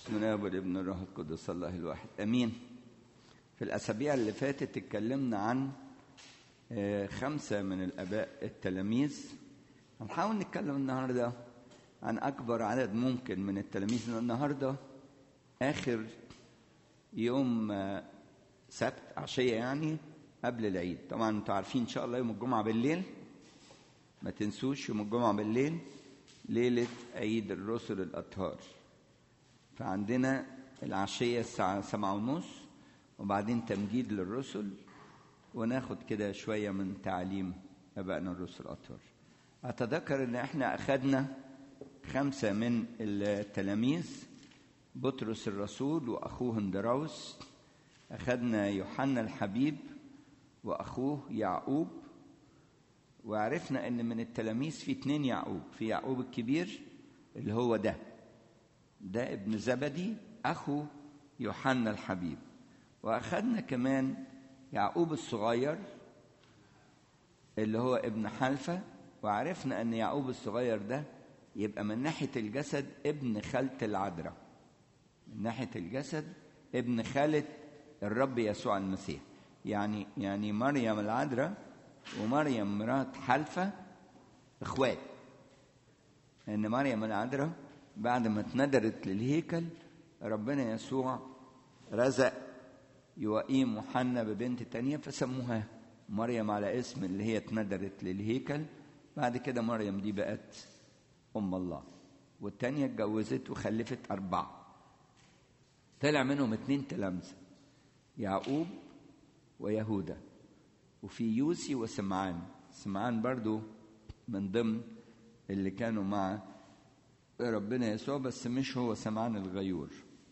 بسم الله والابن الروح القدس الله الواحد امين في الاسابيع اللي فاتت اتكلمنا عن آه، خمسه من الاباء التلاميذ هنحاول نتكلم النهارده عن اكبر عدد ممكن من التلاميذ لأن النهارده اخر يوم آه، سبت عشيه يعني قبل العيد طبعا انتوا عارفين ان شاء الله يوم الجمعه بالليل ما تنسوش يوم الجمعه بالليل ليله عيد الرسل الاطهار فعندنا العشية الساعة سبعة ونص وبعدين تمجيد للرسل وناخد كده شوية من تعليم أبائنا الرسل الأطهار أتذكر إن إحنا أخدنا خمسة من التلاميذ بطرس الرسول وأخوه اندراوس أخدنا يوحنا الحبيب وأخوه يعقوب وعرفنا إن من التلاميذ في اتنين يعقوب في يعقوب الكبير اللي هو ده ده ابن زبدي أخو يوحنا الحبيب وأخذنا كمان يعقوب الصغير اللي هو ابن حلفة وعرفنا أن يعقوب الصغير ده يبقى من ناحية الجسد ابن خالة العذراء من ناحية الجسد ابن خالة الرب يسوع المسيح يعني يعني مريم العذراء ومريم مرات حلفة اخوات ان مريم العذراء بعد ما اتندرت للهيكل ربنا يسوع رزق يوائيم وحنا ببنت تانية فسموها مريم على اسم اللي هي اتندرت للهيكل بعد كده مريم دي بقت أم الله والتانية اتجوزت وخلفت أربعة طلع منهم اتنين تلامذة يعقوب ويهوذا وفي يوسي وسمعان سمعان برضو من ضمن اللي كانوا مع ربنا يسوع بس مش هو سمعان الغيور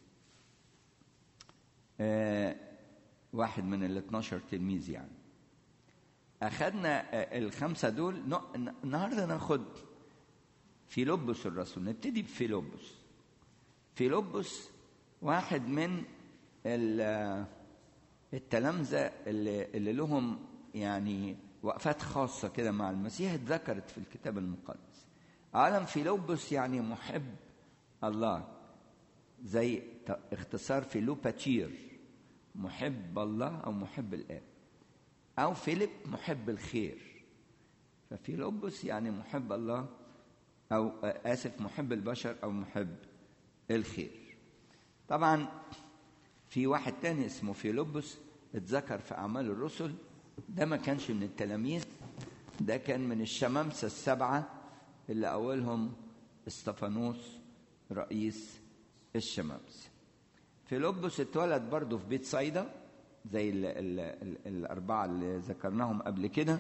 آه واحد من ال 12 تلميذ يعني أخذنا آه الخمسة دول ن- النهاردة ناخد فيلبس الرسول نبتدي بفيلبس فيلبس واحد من ال- التلامذة اللي, اللي لهم يعني وقفات خاصة كده مع المسيح اتذكرت في الكتاب المقدس عالم فيلبس يعني محب الله زي ت- اختصار فيلوباتير محب الله او محب الاب او فيليب محب الخير ففيلبس يعني محب الله او آه، اسف محب البشر او محب الخير طبعا في واحد تاني اسمه فيلبس اتذكر في اعمال الرسل ده ما كانش من التلاميذ ده كان من الشمامسه السبعه اللي أولهم استفانوس رئيس الشمامسة فيلبس اتولد برضه في بيت صيدا زي ال ال ال الأربعة اللي ذكرناهم قبل كده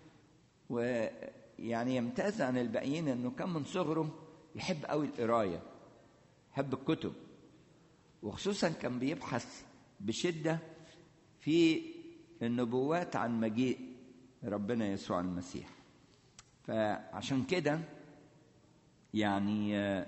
ويعني يمتاز عن الباقيين إنه كان من صغره يحب قوي القراية يحب الكتب وخصوصا كان بيبحث بشدة في النبوات عن مجيء ربنا يسوع المسيح فعشان كده يعني آه،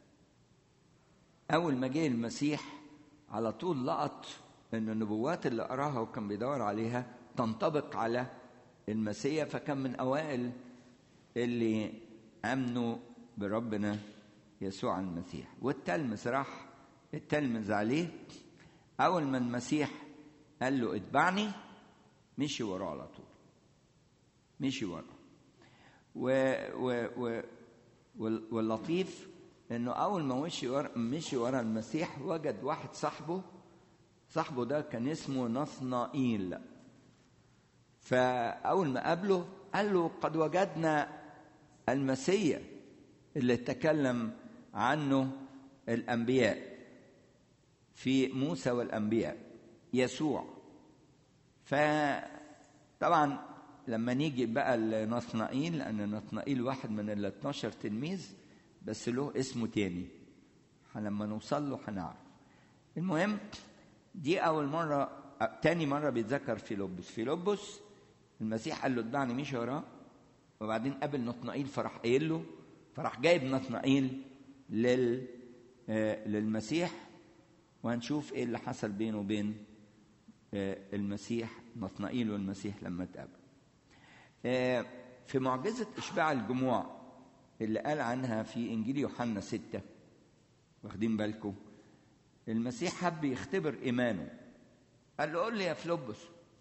أول ما جه المسيح على طول لقط إن النبوات اللي قراها وكان بيدور عليها تنطبق على المسيح فكان من أوائل اللي آمنوا بربنا يسوع المسيح والتلمس راح التلمذ عليه أول ما المسيح قال له اتبعني مشي وراه على طول مشي وراه و و و وال- واللطيف انه اول ما مشي ورا مشي ورا المسيح وجد واحد صاحبه صاحبه ده كان اسمه نصنائيل فاول ما قابله قال له قد وجدنا المسيح اللي تكلم عنه الانبياء في موسى والانبياء يسوع فطبعا لما نيجي بقى لنصنائيل لأن نصنائيل واحد من ال 12 تلميذ بس له اسمه تاني لما نوصل له هنعرف المهم دي أول مرة أ- تاني مرة بيتذكر فيلبس فيلبس المسيح قال له اتبعني مشي وراه وبعدين قابل نطنائيل فراح قايل له فراح جايب نطنائيل لل آه، للمسيح وهنشوف ايه اللي حصل بينه وبين آه، المسيح نطنائيل والمسيح لما اتقابل آه، في معجزة إشباع الجموع اللي قال عنها في إنجيل يوحنا ستة واخدين بالكم المسيح حب يختبر ايمانه قال له قول لي يا فلوبس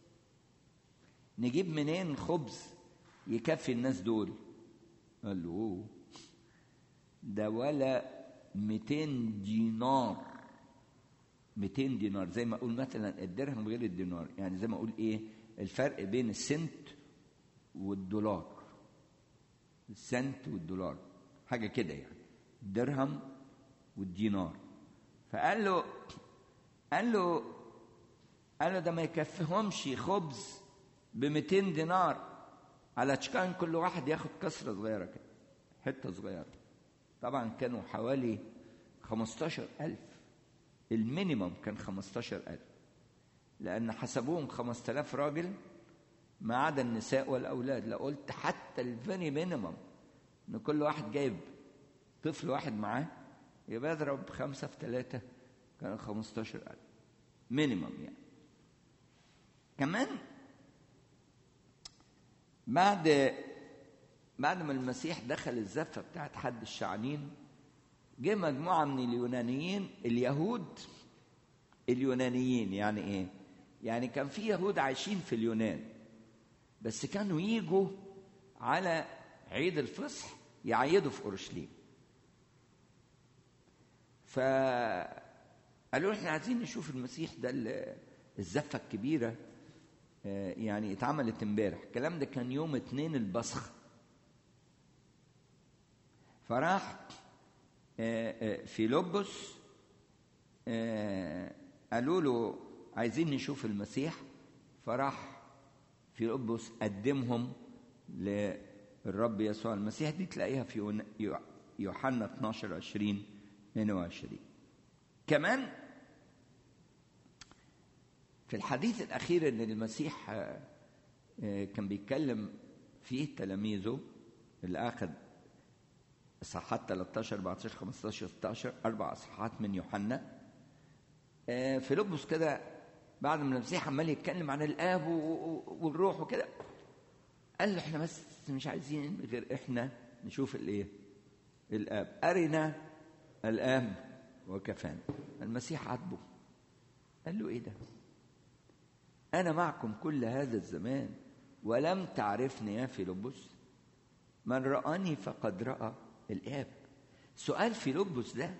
نجيب منين خبز يكفي الناس دول قال له أوه. ده ولا 200 دينار 200 دينار زي ما اقول مثلا الدرهم غير الدينار يعني زي ما اقول ايه الفرق بين السنت والدولار السنت والدولار حاجه كده يعني الدرهم والدينار فقال له قال له قال له ده ما يكفيهمش خبز ب 200 دينار على كان كل واحد ياخد كسره صغيره كده حته صغيره طبعا كانوا حوالي 15000 المينيمم كان 15000 لأن حسبوهم 5000 راجل ما عدا النساء والأولاد لو قلت حتى الفيني مينيمم إن كل واحد جايب طفل واحد معاه يبقى اضرب خمسة في ثلاثة كان 15000 مينيمم يعني كمان بعد بعد ما المسيح دخل الزفة بتاعت حد الشعنين جه مجموعة من اليونانيين اليهود اليونانيين يعني ايه؟ يعني كان في يهود عايشين في اليونان بس كانوا يجوا على عيد الفصح يعيدوا في اورشليم فقالوا احنا عايزين نشوف المسيح ده الزفه الكبيره يعني اتعملت امبارح الكلام ده كان يوم اتنين البصخ فراح في لبس قالوا له عايزين نشوف المسيح فراح في لبس قدمهم للرب يسوع المسيح دي تلاقيها في يوحنا 12 20 22 كمان في الحديث الأخير إن المسيح كان بيتكلم فيه تلاميذه اللي أخذ اصحاحات 13 14 15 16 اربع اصحاحات من يوحنا فيلبس كده بعد ما المسيح عمال يتكلم عن الاب والروح وكده قال له احنا بس مش عايزين غير احنا نشوف الايه الاب ارنا الاب وكفانا المسيح عاتبه قال له ايه ده انا معكم كل هذا الزمان ولم تعرفني يا فيلبس من رآني فقد رأى الآب سؤال فيلبس ده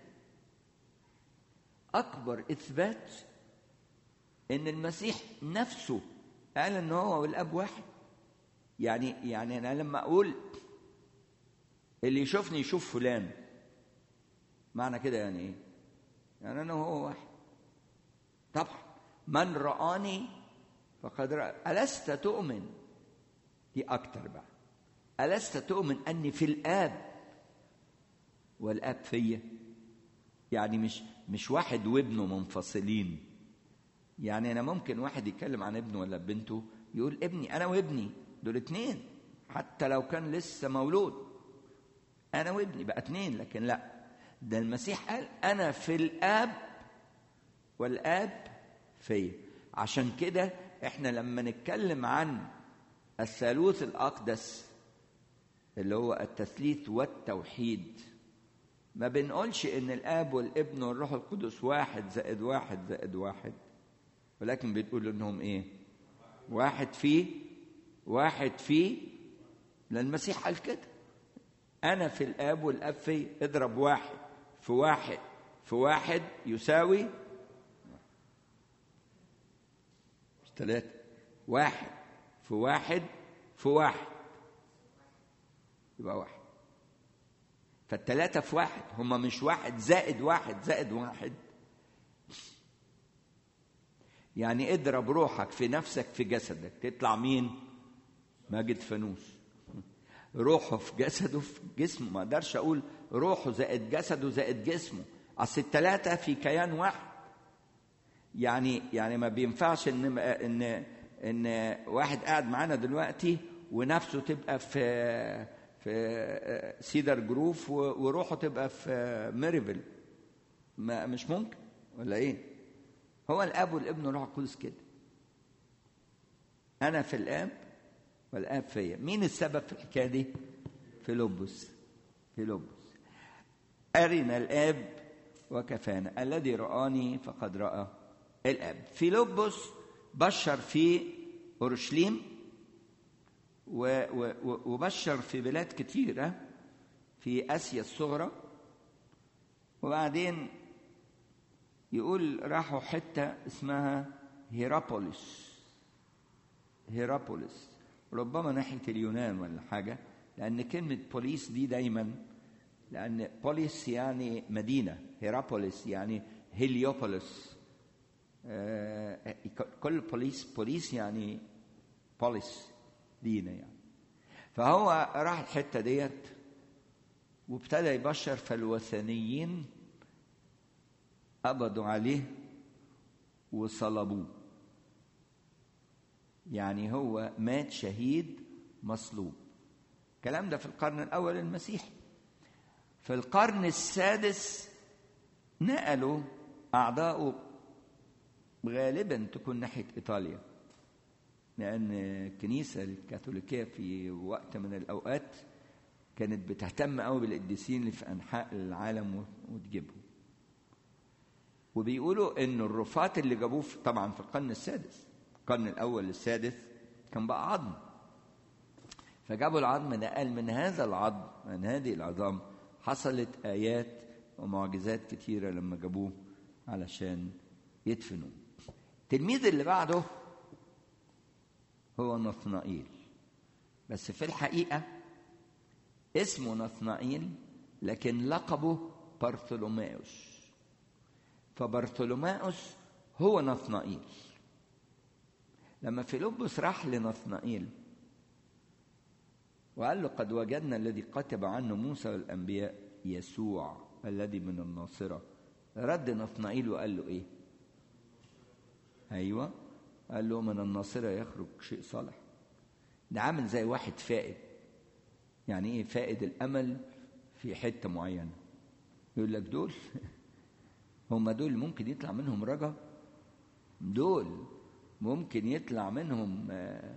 أكبر إثبات إن المسيح نفسه قال إن هو والآب واحد يعني يعني أنا لما أقول اللي يشوفني يشوف فلان معنى كده يعني إيه؟ يعني أنا وهو واحد طبعا من رآني فقد رأى ألست تؤمن دي أكتر بقى ألست تؤمن أني في الآب والآب فيا يعني مش مش واحد وابنه منفصلين يعني أنا ممكن واحد يتكلم عن ابنه ولا بنته يقول ابني أنا وابني دول اتنين حتى لو كان لسه مولود أنا وابني بقى اتنين لكن لا ده المسيح قال أنا في الآب والآب فيا عشان كده احنا لما نتكلم عن الثالوث الأقدس اللي هو التثليث والتوحيد ما بنقولش ان الاب والابن والروح القدس واحد زائد واحد زائد واحد ولكن بنقول انهم ايه واحد فيه واحد فيه لان المسيح قال كده انا في الاب والاب في اضرب واحد في واحد في واحد يساوي مش ثلاثة واحد في واحد في واحد يبقى واحد فالتلاتة في واحد هما مش واحد زائد واحد زائد واحد يعني اضرب روحك في نفسك في جسدك تطلع مين ماجد فانوس روحه في جسده في جسمه ما اقدرش اقول روحه زائد جسده زائد جسمه اصل التلاتة في كيان واحد يعني يعني ما بينفعش ان ان ان واحد قاعد معانا دلوقتي ونفسه تبقى في في سيدر جروف وروحه تبقى في ميريفيل ما مش ممكن ولا ايه هو الاب والابن والروح القدس كده انا في الاب والاب فيا مين السبب في الحكايه دي فيلبس فيلبس ارنا الاب وكفانا الذي رآني فقد رأى الآب فيلبس بشر في أورشليم وبشر في بلاد كتيرة في آسيا الصغرى وبعدين يقول راحوا حتة اسمها هيرابوليس هيرابوليس ربما ناحية اليونان ولا حاجة لأن كلمة بوليس دي دايما لأن بوليس يعني مدينة هيرابوليس يعني هيليوبوليس آه كل بوليس بوليس يعني بوليس دينا يعني فهو راح الحتة ديت وابتدى يبشر فالوثنيين قبضوا عليه وصلبوه يعني هو مات شهيد مصلوب الكلام ده في القرن الأول المسيحي في القرن السادس نقلوا أعضاؤه غالبا تكون ناحية إيطاليا لأن الكنيسة الكاثوليكية في وقت من الأوقات كانت بتهتم قوي بالقديسين اللي في أنحاء العالم وتجيبهم وبيقولوا إن الرفات اللي جابوه طبعا في القرن السادس القرن الأول للسادس كان بقى عظم فجابوا العظم نقل من هذا العظم من هذه العظام حصلت آيات ومعجزات كتيرة لما جابوه علشان يدفنوا التلميذ اللي بعده هو نثنائيل بس في الحقيقة اسمه نثنائيل لكن لقبه برثولوماوس فبرثولوماوس هو نثنائيل لما فيلبس راح لنثنائيل وقال له قد وجدنا الذي كتب عنه موسى والأنبياء يسوع الذي من الناصرة رد نثنائيل وقال له إيه أيوة قال له من الناصرة يخرج شيء صالح ده عامل زي واحد فائد يعني إيه فائد الأمل في حتة معينة يقول لك دول هم دول ممكن يطلع منهم رجا دول ممكن يطلع منهم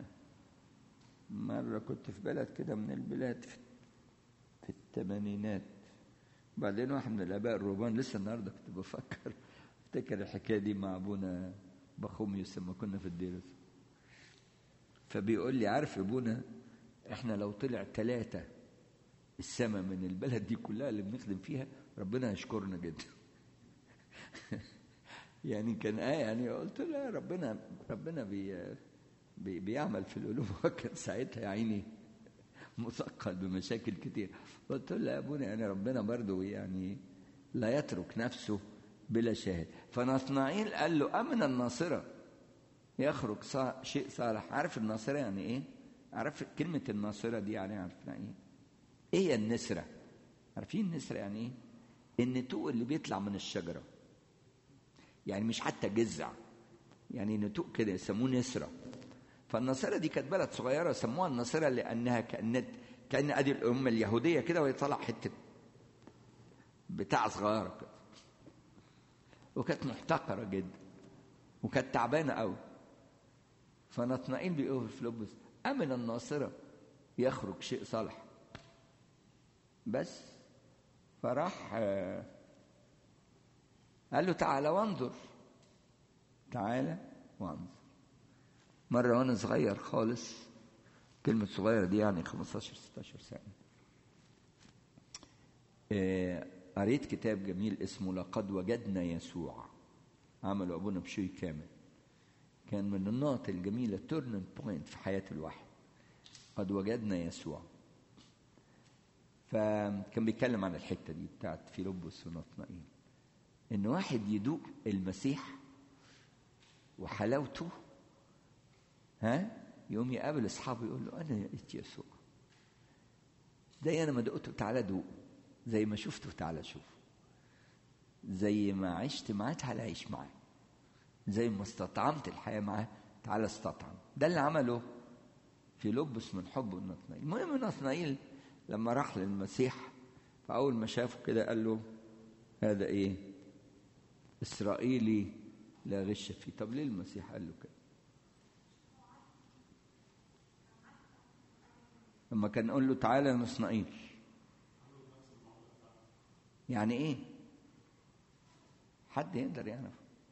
مرة كنت في بلد كده من البلاد في الثمانينات بعدين واحد من الآباء الروبان لسه النهارده كنت بفكر افتكر الحكاية دي مع أبونا بخوميوس لما كنا في الدير فبيقول لي عارف يا ابونا احنا لو طلع ثلاثة السماء من البلد دي كلها اللي بنخدم فيها ربنا يشكرنا جدا يعني كان آية يعني قلت له ربنا ربنا بي بي بيعمل في القلوب وكان ساعتها يا عيني مثقل بمشاكل كتير قلت له يا ابونا يعني ربنا برضه يعني لا يترك نفسه بلا شاهد فنصنعيل قال له أمن الناصرة يخرج صا... شيء صالح عارف الناصرة يعني إيه؟ عارف كلمة الناصرة دي يعني عارفنا إيه؟ إيه هي النسرة؟ عارفين النسرة يعني إيه؟ النتوء اللي بيطلع من الشجرة يعني مش حتى جذع يعني نتوء كده يسموه نسرة فالناصرة دي كانت بلد صغيرة سموها الناصرة لأنها كانت كأن أدي الأمة اليهودية كده ويطلع حتة بتاع صغيرة كده وكانت محتقرة جدا وكانت تعبانة قوي فنطنائيل بيقول في فيلبس أمن الناصرة يخرج شيء صالح بس فراح قال له تعالى وانظر تعالى وانظر مرة وأنا صغير خالص كلمة صغيرة دي يعني 15 16 سنة قريت كتاب جميل اسمه لقد وجدنا يسوع عمله أبونا بشوي كامل كان من النقط الجميلة تورنن بوينت في حياة الواحد قد وجدنا يسوع فكان بيتكلم عن الحتة دي بتاعت فيلبس ونطنائيل إن واحد يدوق المسيح وحلاوته ها يقوم يقابل أصحابه يقول له أنا لقيت يسوع ده أنا ما دقته تعالى دوق زي ما شفته تعالى شوف زي ما عشت معاه تعالى عيش معاه زي ما استطعمت الحياة معاه تعالى استطعم ده اللي عمله في لبس من حبه نطنائيل المهم نطنائيل لما راح للمسيح فأول ما شافه كده قال له هذا إيه إسرائيلي لا غش فيه طب ليه المسيح قال له كده لما كان يقول له تعالى يا نصنائيل يعني ايه حد يقدر يعرف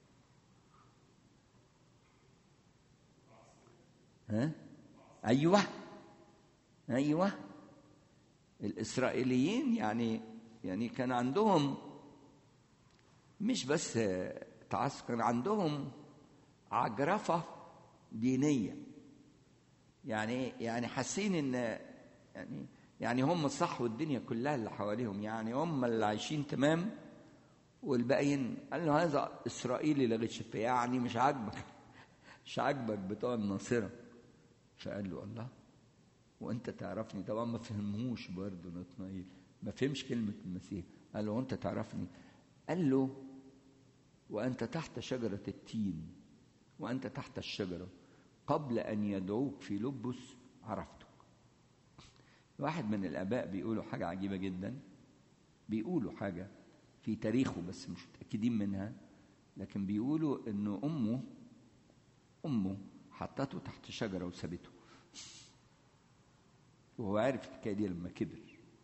ها ايوه ايوه الاسرائيليين يعني يعني كان عندهم مش بس تعصب كان عندهم عجرفه دينيه يعني يعني حاسين ان يعني يعني هم الصح والدنيا كلها اللي حواليهم يعني هم اللي عايشين تمام والباقيين قال له هذا اسرائيلي لغة شفه يعني مش عاجبك مش عاجبك بتوع الناصره فقال له الله وانت تعرفني طبعا ما فهمهوش برضه نطنائيل ما فهمش كلمه المسيح قال له وانت تعرفني قال له وانت تحت شجره التين وانت تحت الشجره قبل ان يدعوك في لبس عرفتك واحد من الاباء بيقولوا حاجه عجيبه جدا بيقولوا حاجه في تاريخه بس مش متاكدين منها لكن بيقولوا انه امه امه حطته تحت شجره وسابته وهو عارف الحكايه دي لما كبر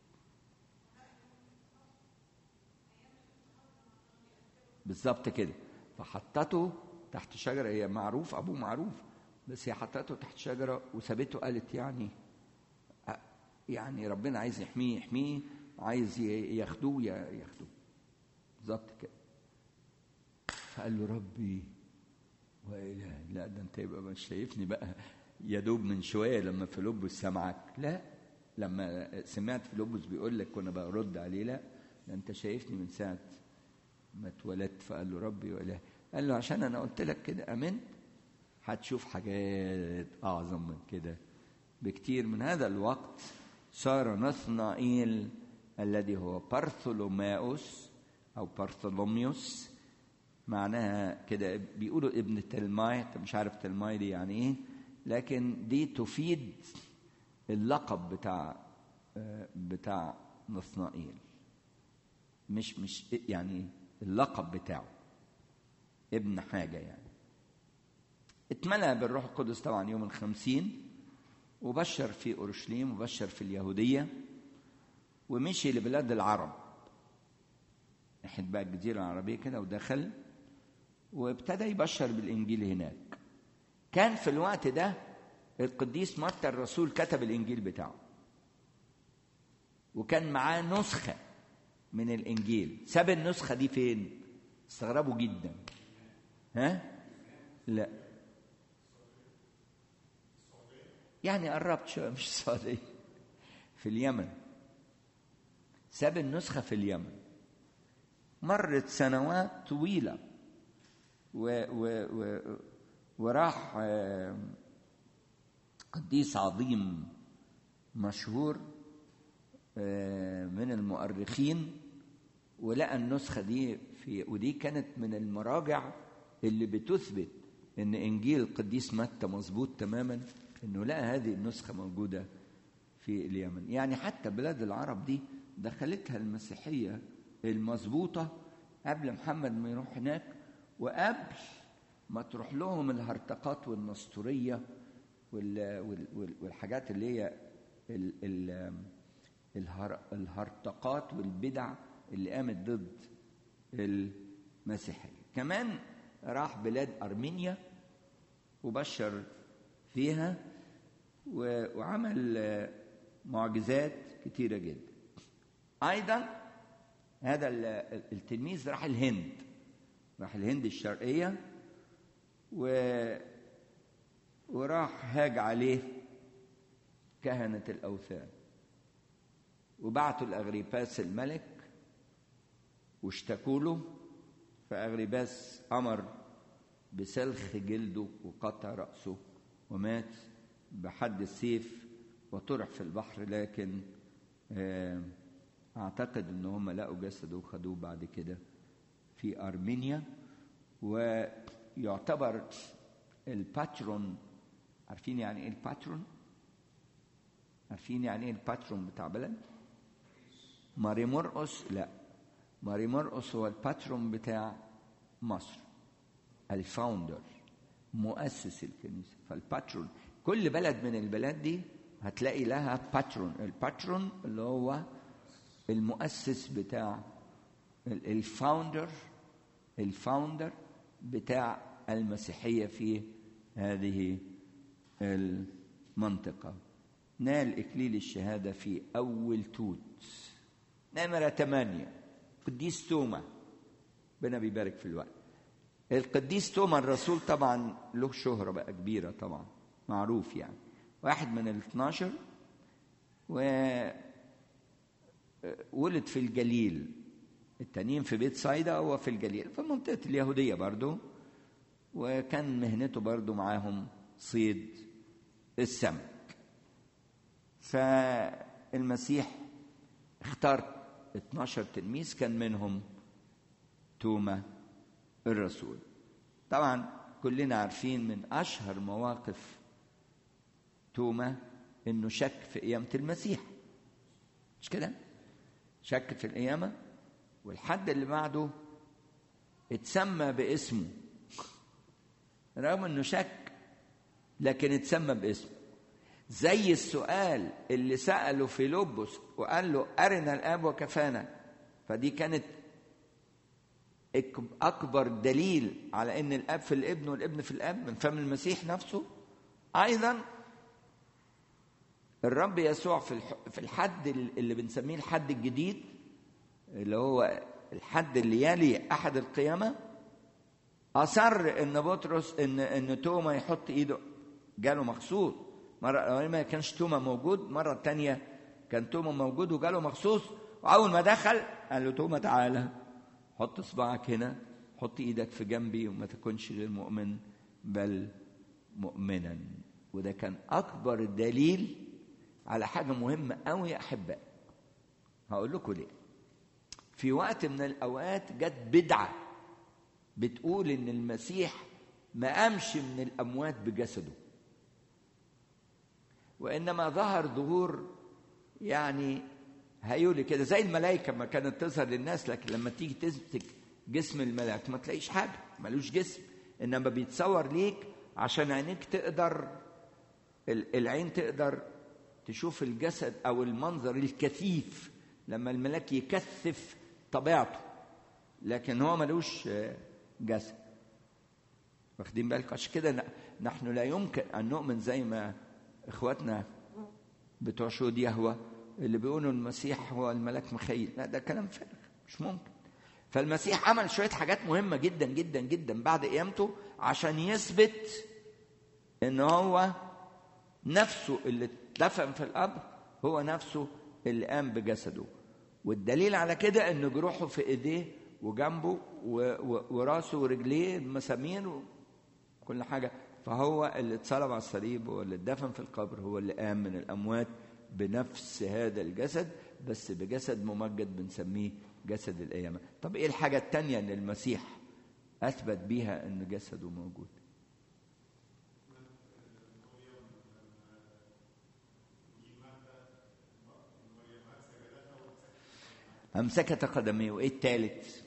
بالظبط كده فحطته تحت شجره هي معروف ابوه معروف بس هي حطته تحت شجره وسابته قالت يعني يعني ربنا عايز يحميه يحميه عايز ياخدوه ياخدوه بالظبط كده فقال له ربي وإله لا ده انت يبقى مش شايفني بقى يا دوب من شويه لما فيلبس سمعك لا لما سمعت فيلبس بيقول لك وانا برد عليه لا ده انت شايفني من ساعه ما اتولدت فقال له ربي وإله قال له عشان انا قلت لك كده امنت هتشوف حاجات اعظم من كده بكتير من هذا الوقت صار نثنائيل الذي هو بارثولوماوس او بارثولوميوس معناها كده بيقولوا ابن تلماي انت مش عارف تلماي دي يعني ايه لكن دي تفيد اللقب بتاع بتاع نثنائيل مش مش يعني اللقب بتاعه ابن حاجه يعني اتملأ بالروح القدس طبعا يوم الخمسين وبشر في اورشليم وبشر في اليهوديه ومشي لبلاد العرب ناحيه بقى الجزيره العربيه كده ودخل وابتدى يبشر بالانجيل هناك كان في الوقت ده القديس متى الرسول كتب الانجيل بتاعه وكان معاه نسخه من الانجيل ساب النسخه دي فين استغربوا جدا ها لا يعني قربت شويه مش السعوديه في اليمن ساب النسخه في اليمن مرت سنوات طويله و و و وراح قديس عظيم مشهور من المؤرخين ولقى النسخة دي في ودي كانت من المراجع اللي بتثبت ان انجيل القديس متى مظبوط تماما انه لقى هذه النسخة موجودة في اليمن يعني حتى بلاد العرب دي دخلتها المسيحية المظبوطة قبل محمد ما يروح هناك وقبل ما تروح لهم الهرطقات والنسطورية والحاجات اللي هي الهرطقات والبدع اللي قامت ضد المسيحية كمان راح بلاد أرمينيا وبشر فيها وعمل معجزات كتيرة جدا أيضا هذا التلميذ راح الهند راح الهند الشرقية و وراح هاج عليه كهنة الأوثان وبعتوا لأغريباس الملك واشتكوا له فأغريباس أمر بسلخ جلده وقطع رأسه ومات بحد السيف وطرح في البحر لكن أعتقد إن هم لقوا جسده وخدوه بعد كده في أرمينيا ويعتبر الباترون عارفين يعني ايه الباترون؟ عارفين يعني ايه الباترون بتاع بلد؟ ماري مرقس لا ماري مرقس هو الباترون بتاع مصر الفاوندر مؤسس الكنيسه فالباترون كل بلد من البلاد دي هتلاقي لها باترون الباترون اللي هو المؤسس بتاع الفاوندر الفاوندر بتاع المسيحية في هذه المنطقة نال إكليل الشهادة في أول توت نمرة ثمانية قديس توما ربنا بيبارك في الوقت القديس توما الرسول طبعا له شهرة بقى كبيرة طبعا معروف يعني واحد من الاثناشر و ولد في الجليل التانيين في بيت صيدا هو في الجليل في منطقة اليهودية برضو وكان مهنته برضو معاهم صيد السمك فالمسيح اختار 12 تلميذ كان منهم توما الرسول طبعا كلنا عارفين من اشهر مواقف توما انه شك في قيامه المسيح مش كده شك في القيامه والحد اللي بعده اتسمى باسمه رغم انه شك لكن اتسمى باسمه زي السؤال اللي سأله فيلبس وقال له أرنا الآب وكفانا فدي كانت أكبر دليل على أن الآب في الابن والابن في الآب من فم المسيح نفسه أيضا الرب يسوع في في الحد اللي بنسميه الحد الجديد اللي هو الحد اللي يلي أحد القيامة أصر إن بطرس إن إن توما يحط إيده جاله مخصوص مرة الأولانية ما كانش توما موجود مرة الثانية كان توما موجود وجاله مخصوص وأول ما دخل قال له توما تعالى حط صباعك هنا حط إيدك في جنبي وما تكونش غير مؤمن بل مؤمنا وده كان أكبر دليل على حاجة مهمة أوي يا أحباء هقول لكم ليه في وقت من الأوقات جت بدعة بتقول إن المسيح ما قامش من الأموات بجسده وإنما ظهر ظهور يعني هيقولي كده زي الملائكة ما كانت تظهر للناس لكن لما تيجي تمسك جسم الملاك ما تلاقيش حاجة ملوش جسم إنما بيتصور ليك عشان عينيك تقدر العين تقدر تشوف الجسد أو المنظر الكثيف لما الملاك يكثف طبيعته لكن هو ملوش جسد واخدين بالك عشان كده نحن لا يمكن أن نؤمن زي ما إخواتنا بتوع شهود يهوى اللي بيقولوا المسيح هو الملاك مخيل لا ده كلام فارغ مش ممكن فالمسيح عمل شوية حاجات مهمة جدا جدا جدا بعد قيامته عشان يثبت ان هو نفسه اللي اتدفن في القبر هو نفسه اللي قام بجسده والدليل على كده ان جروحه في ايديه وجنبه وراسه ورجليه مسامير وكل حاجه فهو اللي اتصلب على الصليب هو اللي اتدفن في القبر هو اللي قام من الاموات بنفس هذا الجسد بس بجسد ممجد بنسميه جسد القيامة طب ايه الحاجة التانية ان المسيح اثبت بيها ان جسده موجود أمسكت قدميه وإيه التالت؟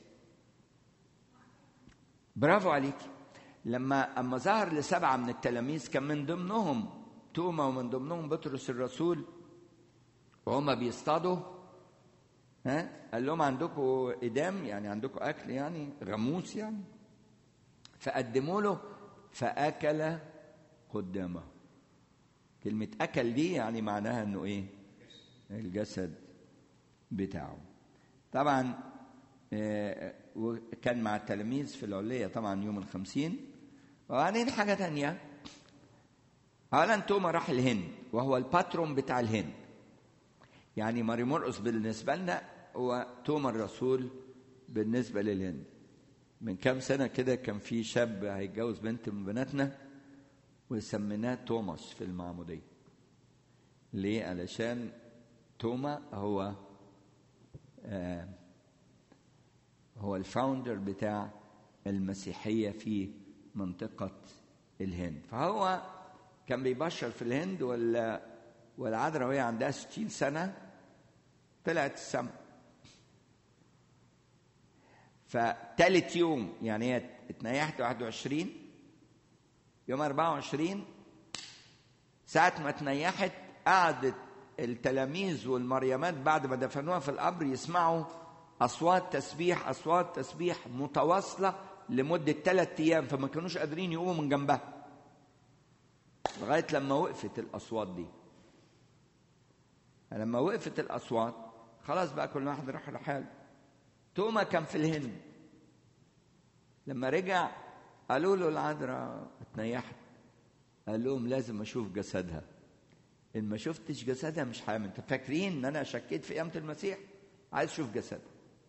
برافو عليك لما أما ظهر لسبعة من التلاميذ كان من ضمنهم توما ومن ضمنهم بطرس الرسول وهما بيصطادوا ها قال لهم عندكم إدام يعني عندكم أكل يعني غموس يعني فقدموا له فأكل قدامه كلمة أكل دي يعني معناها إنه إيه؟ الجسد بتاعه طبعا وكان مع التلاميذ في العلية طبعا يوم الخمسين وبعدين حاجة تانية أولا توما راح الهند وهو الباترون بتاع الهند يعني ماري مرقس بالنسبة لنا هو توما الرسول بالنسبة للهند من كام سنة كده كان في شاب هيتجوز بنت من بناتنا وسميناه توماس في المعمودية ليه؟ علشان توما هو آه هو الفاوندر بتاع المسيحية في منطقة الهند فهو كان بيبشر في الهند ولا والعذراء وهي عندها 60 سنة طلعت السماء فتالت يوم يعني هي اتنيحت 21 يوم 24 ساعة ما اتنيحت قعدت التلاميذ والمريمات بعد ما دفنوها في القبر يسمعوا اصوات تسبيح اصوات تسبيح متواصله لمده ثلاث ايام فما كانوش قادرين يقوموا من جنبها لغايه لما وقفت الاصوات دي لما وقفت الاصوات خلاص بقى كل واحد راح لحاله توما كان في الهند لما رجع قالوا له العذراء اتنيحت قال لهم لازم اشوف جسدها ان ما شفتش جسدها مش هامن انت فاكرين ان انا شكيت في قيامه المسيح عايز اشوف جسدها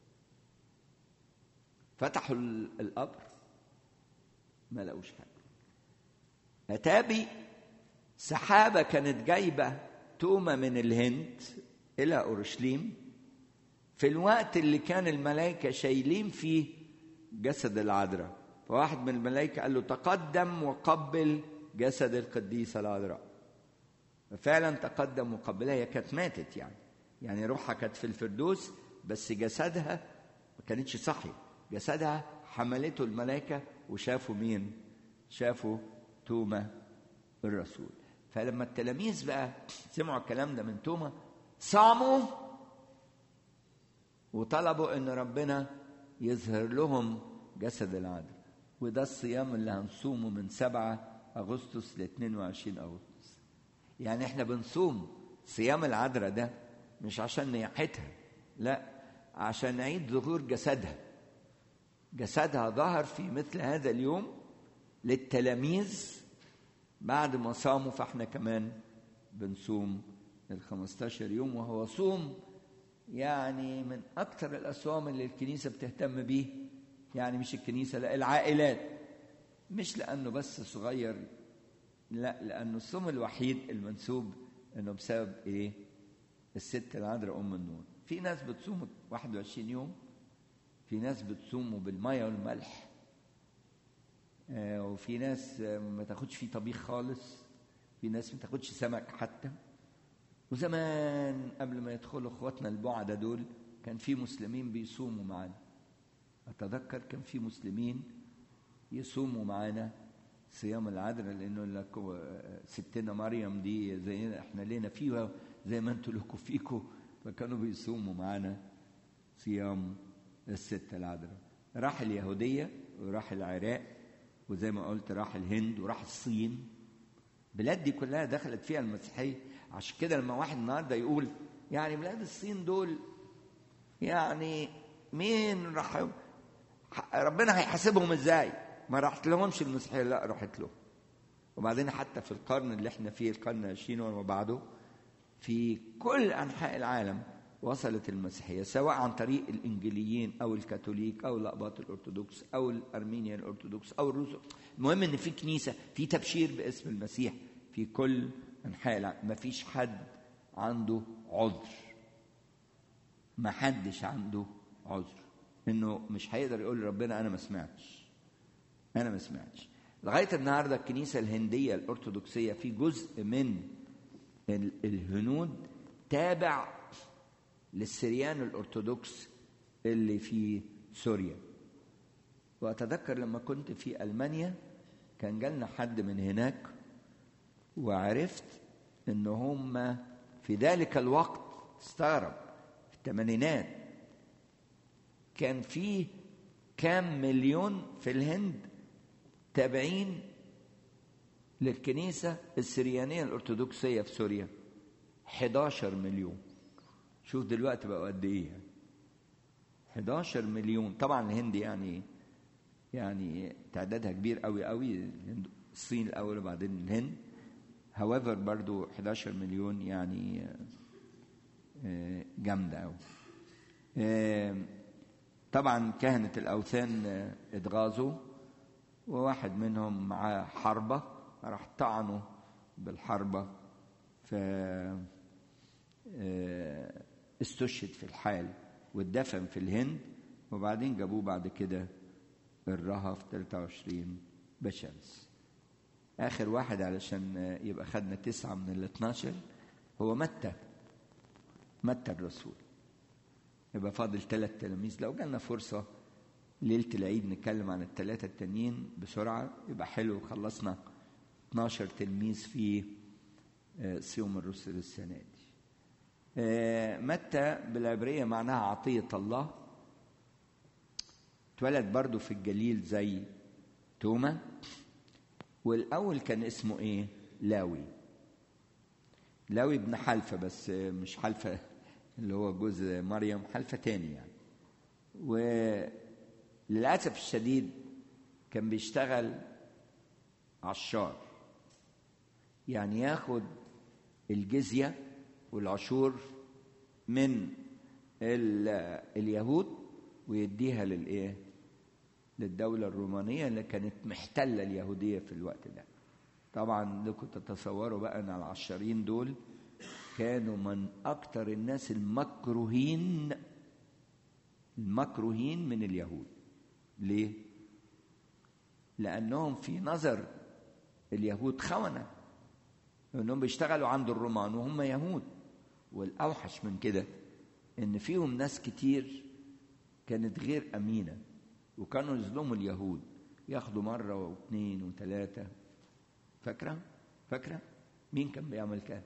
فتحوا القبر ما لقوش حاجه اتابي سحابه كانت جايبه تومه من الهند الى اورشليم في الوقت اللي كان الملائكه شايلين فيه جسد العذراء فواحد من الملائكه قال له تقدم وقبل جسد القديسه العذراء ففعلا تقدم وقبلها هي كانت ماتت يعني يعني روحها كانت في الفردوس بس جسدها ما كانتش صحي جسدها حملته الملائكة وشافوا مين شافوا توما الرسول فلما التلاميذ بقى سمعوا الكلام ده من توما صاموا وطلبوا ان ربنا يظهر لهم جسد العذراء وده الصيام اللي هنصومه من 7 اغسطس ل 22 اغسطس يعني احنا بنصوم صيام العذراء ده مش عشان نيحتها لا عشان نعيد ظهور جسدها جسدها ظهر في مثل هذا اليوم للتلاميذ بعد ما صاموا فاحنا كمان بنصوم ال 15 يوم وهو صوم يعني من اكثر الاصوام اللي الكنيسه بتهتم بيه يعني مش الكنيسه لا العائلات مش لانه بس صغير لا لانه الصوم الوحيد المنسوب انه بسبب ايه الست العذراء ام النور في ناس بتصوم 21 يوم في ناس بتصوموا بالميه والملح آه وفي ناس ما تاخدش فيه طبيخ خالص في ناس ما تاخدش سمك حتى وزمان قبل ما يدخلوا اخواتنا البعدة دول كان في مسلمين بيصوموا معانا اتذكر كان في مسلمين يصوموا معانا صيام العذراء لانه لك ستنا مريم دي زي احنا لينا فيها زي ما انتوا لكم فيكم فكانوا بيصوموا معانا صيام الست العذراء راح اليهودية وراح العراق وزي ما قلت راح الهند وراح الصين بلاد دي كلها دخلت فيها المسيحية عشان كده لما واحد النهارده يقول يعني بلاد الصين دول يعني مين راح ربنا هيحاسبهم ازاي؟ ما راحت لهمش المسيحية لا راحت له وبعدين حتى في القرن اللي احنا فيه القرن العشرين وما بعده في كل أنحاء العالم وصلت المسيحية سواء عن طريق الإنجيليين أو الكاثوليك أو الأقباط الأرثوذكس أو الأرمينيان الأرثوذكس أو الروس المهم إن في كنيسة في تبشير باسم المسيح في كل أنحاء العالم ما فيش حد عنده عذر ما حدش عنده عذر إنه مش هيقدر يقول لربنا أنا ما سمعتش أنا ما سمعتش لغاية النهاردة الكنيسة الهندية الأرثوذكسية في جزء من الهنود تابع للسريان الأرثوذكس اللي في سوريا وأتذكر لما كنت في ألمانيا كان جالنا حد من هناك وعرفت إن هم في ذلك الوقت استغرب في الثمانينات كان في كام مليون في الهند تابعين للكنيسة السريانية الأرثوذكسية في سوريا 11 مليون شوف دلوقتي بقوا قد ايه يعني 11 مليون طبعا الهند يعني يعني تعدادها كبير قوي قوي الصين الاول وبعدين الهند however برضو 11 مليون يعني جامدة قوي طبعا كهنة الأوثان اتغاظوا وواحد منهم معاه حربة راح طعنه بالحربة ف استشهد في الحال واتدفن في الهند وبعدين جابوه بعد كده الرها في 23 بشمس آخر واحد علشان يبقى خدنا تسعة من ال 12 هو متى متى الرسول يبقى فاضل ثلاث تلاميذ لو جالنا فرصة ليلة العيد نتكلم عن الثلاثة التانيين بسرعة يبقى حلو خلصنا 12 تلميذ في صيام الرسل السنة دي متى بالعبرية معناها عطية الله اتولد برضه في الجليل زي توما والأول كان اسمه إيه؟ لاوي لاوي ابن حلفة بس مش حلفة اللي هو جوز مريم حلفة تاني يعني وللأسف الشديد كان بيشتغل عشار يعني ياخد الجزية والعشور من اليهود ويديها للايه للدولة الرومانية اللي كانت محتلة اليهودية في الوقت ده طبعا لكم تتصوروا بقى ان العشارين دول كانوا من اكتر الناس المكروهين المكروهين من اليهود ليه لانهم في نظر اليهود خونه لانهم بيشتغلوا عند الرومان وهم يهود والاوحش من كده ان فيهم ناس كتير كانت غير امينه وكانوا يظلموا اليهود ياخدوا مره واثنين وثلاثه فاكره فاكره مين كان بيعمل كده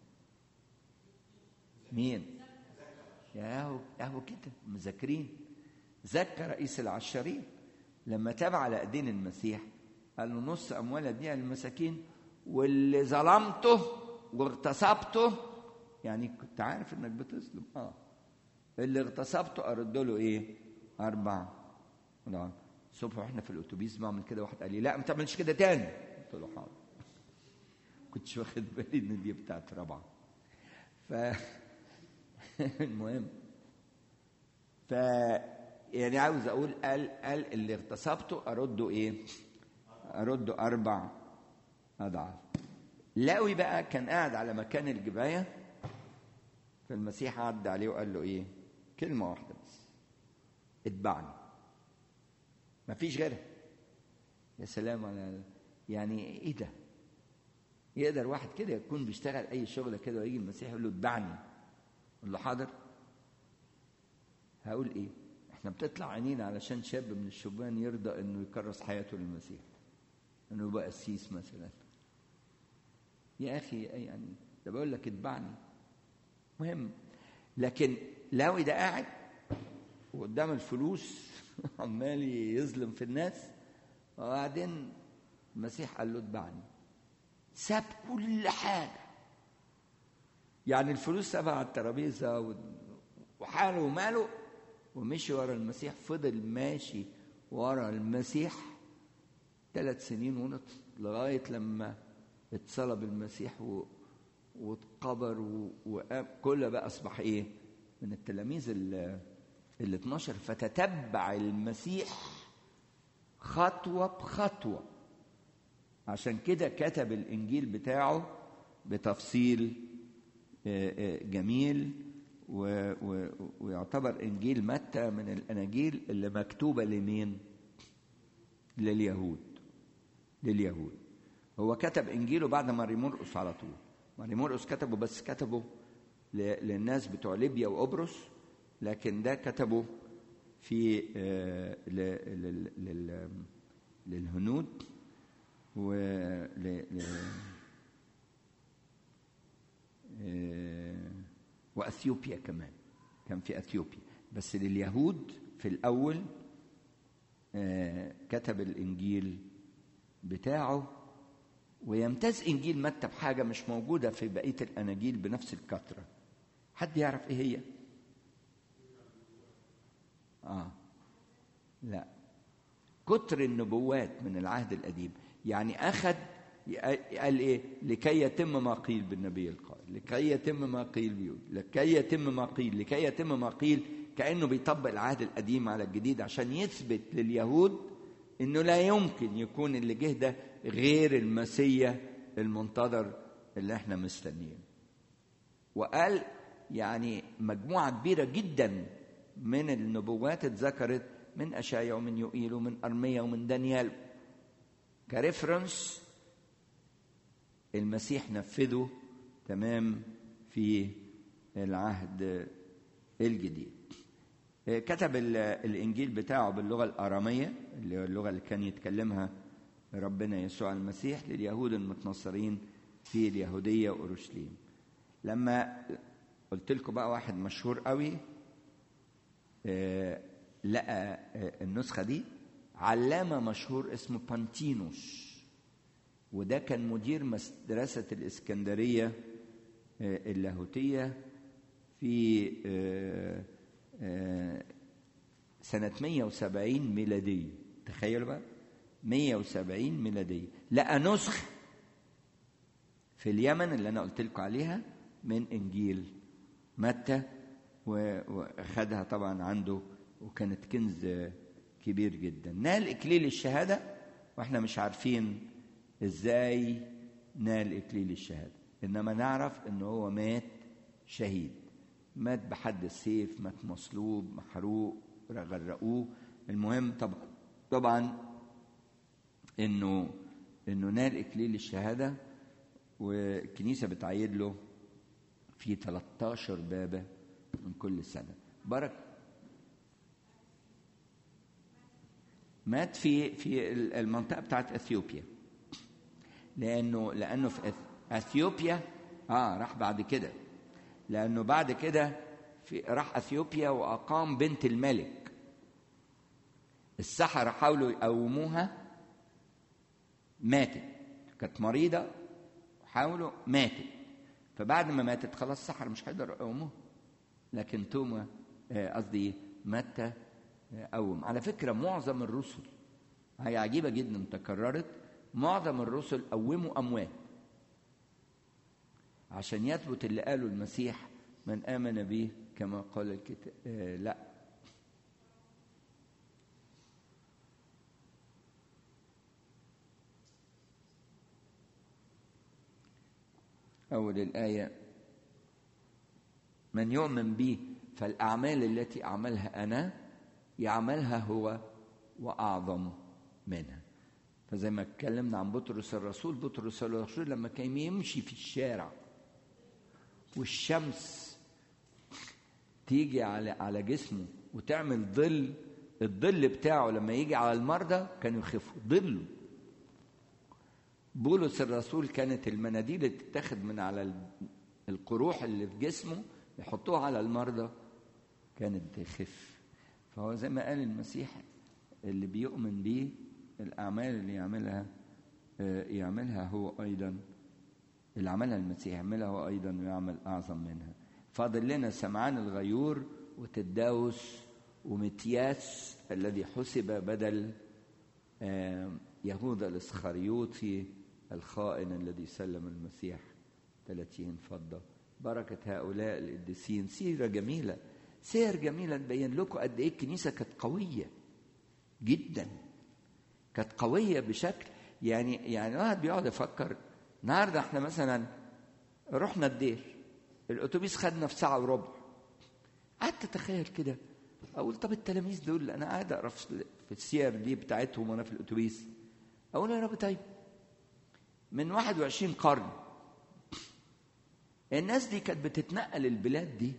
مين يا اهو كده مذاكرين زكى رئيس العشارين لما تاب على ايدين المسيح قال له نص اموال اديها للمساكين واللي ظلمته واغتصبته يعني كنت عارف انك بتظلم اه اللي اغتصبته ارد له ايه اربع نعم الصبح واحنا في الاتوبيس بعمل كده واحد قال لي لا ما تعملش كده تاني قلت له حاضر كنتش واخد بالي ان دي بتاعت رابعه ف المهم ف يعني عاوز اقول قال قال اللي اغتصبته ارده ايه ارده اربع اضعاف لاوي بقى كان قاعد على مكان الجبايه فالمسيح عدى عليه وقال له ايه كلمه واحده بس اتبعني مفيش غيرها يا سلام على يعني ايه ده يقدر واحد كده يكون بيشتغل اي شغله كده ويجي المسيح يقول له اتبعني يقول له حاضر هقول ايه احنا بتطلع عينينا علشان شاب من الشبان يرضى انه يكرس حياته للمسيح انه يبقى قسيس مثلا يا اخي يعني ده بقول لك اتبعني مهم لكن لاوي ده قاعد وقدام الفلوس عمال يظلم في الناس وبعدين المسيح قال له اتبعني ساب كل حاجه يعني الفلوس سابها على الترابيزه وحاله وماله ومشي ورا المسيح فضل ماشي ورا المسيح ثلاث سنين ونص لغايه لما اتصلب المسيح و... واتقبر وكل بقى اصبح ايه من التلاميذ ال ال 12 فتتبع المسيح خطوه بخطوه عشان كده كتب الانجيل بتاعه بتفصيل جميل و... و... ويعتبر انجيل متى من الاناجيل اللي مكتوبه لمين لليهود لليهود هو كتب انجيله بعد ماري مرقس على طول ماري مرقس كتبه بس كتبه ل... للناس بتوع ليبيا وقبرص لكن ده كتبه في آه ل... لل... لل... للهنود و ل... ل... واثيوبيا كمان كان في اثيوبيا بس لليهود في الاول كتب الانجيل بتاعه ويمتاز انجيل متى بحاجه مش موجوده في بقيه الاناجيل بنفس الكثره حد يعرف ايه هي اه لا كتر النبوات من العهد القديم يعني اخذ قال ايه لكي يتم ما قيل بالنبي القائل لكي يتم ما قيل بيقول لكي يتم ما قيل لكي يتم ما قيل كانه بيطبق العهد القديم على الجديد عشان يثبت لليهود انه لا يمكن يكون اللي جه ده غير المسيا المنتظر اللي احنا مستنيينه وقال يعني مجموعه كبيره جدا من النبوات اتذكرت من اشعيا ومن يوئيل ومن ارميا ومن دانيال كريفرنس المسيح نفذه تمام في العهد الجديد كتب الانجيل بتاعه باللغه الاراميه اللي هو اللغه اللي كان يتكلمها ربنا يسوع المسيح لليهود المتنصرين في اليهوديه واورشليم لما قلت لكم بقى واحد مشهور قوي لقى النسخة دي علامة مشهور اسمه بانتينوس وده كان مدير مدرسة الإسكندرية اللاهوتية في سنة 170 ميلادية تخيلوا بقى 170 ميلادية لقى نسخ في اليمن اللي أنا قلت لكم عليها من إنجيل متى وأخدها طبعا عنده وكانت كنز كبير جدا نال إكليل الشهادة وإحنا مش عارفين إزاي نال إكليل الشهادة إنما نعرف إن هو مات شهيد مات بحد السيف مات مصلوب محروق غرقوه المهم طبعا طبعا انه انه نال اكليل الشهاده والكنيسه بتعيد له في 13 بابه من كل سنه برك مات في في المنطقه بتاعت اثيوبيا لانه لانه في اثيوبيا اه راح بعد كده لانه بعد كده في راح اثيوبيا واقام بنت الملك السحرة حاولوا يقوموها ماتت كانت مريضة وحاولوا ماتت فبعد ما ماتت خلاص السحرة مش هيقدروا يقوموها لكن توما قصدي متى قوم على فكرة معظم الرسل هي عجيبة جدا تكررت معظم الرسل قوموا أموات عشان يثبت اللي قاله المسيح من آمن به كما قال الكتاب آه لا أول الآية من يؤمن بي فالأعمال التي أعملها أنا يعملها هو وأعظم منها فزي ما اتكلمنا عن بطرس الرسول بطرس الرسول لما كان يمشي في الشارع والشمس تيجي على على جسمه وتعمل ظل الظل بتاعه لما يجي على المرضى كانوا يخفوا ظله بولس الرسول كانت المناديل اللي تتاخد من على القروح اللي في جسمه يحطوها على المرضى كانت تخف فهو زي ما قال المسيح اللي بيؤمن بيه الأعمال اللي يعملها يعملها هو أيضا اللي عملها المسيح يعملها هو أيضا ويعمل أعظم منها فاضل لنا سمعان الغيور وتداوس ومتياس الذي حسب بدل يهوذا الاسخريوطي الخائن الذي سلم المسيح 30 فضة بركة هؤلاء القديسين سيرة جميلة سير جميلة تبين لكم قد إيه الكنيسة كانت قوية جدا كانت قوية بشكل يعني يعني الواحد بيقعد يفكر النهارده احنا مثلا رحنا الدير الاتوبيس خدنا في ساعة وربع قعدت اتخيل كده اقول طب التلاميذ دول انا قاعد اقرا في السير دي بتاعتهم وانا في الاتوبيس اقول يا رب طيب من 21 قرن الناس دي كانت بتتنقل البلاد دي